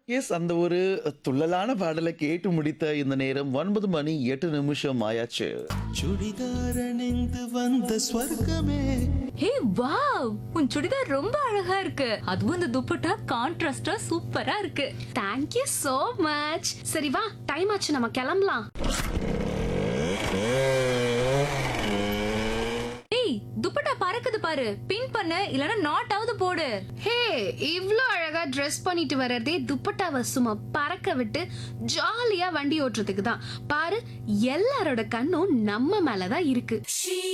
S அந்த ஒரு துள்ளலான பாடலை கேட்டு முடித்த இந்த நேரம் ஒன்பது மணி எட்டு நிமிஷம் ஆயாச்சு சுடிதார் அணிந்து வந்த ஸ்வர்க்கமே ஹே வாவ் உன் சுடிதார் ரொம்ப அழகா இருக்கு அதுவும் இந்த துப்பட்டா கான்ட்ராஸ்டா சூப்பரா இருக்கு தேங்க்யூ so மச் சரி வா டைம் ஆச்சு நம்ம கிளம்பலாம் ஏய் துப்பட்டா பறக்குது பாரு பின் பண்ணு இல்லனா நாட் ஆவது போடு ஹே இவ்ளோ அழகா Dress பண்ணிட்டு வர்றதே துப்பட்டாவை சும்மா பறக்க விட்டு ஜாலியா வண்டி ஓட்டுறதுக்கு தான் பாரு எல்லாரோட கண்ணும் நம்ம மேல தான் இருக்கு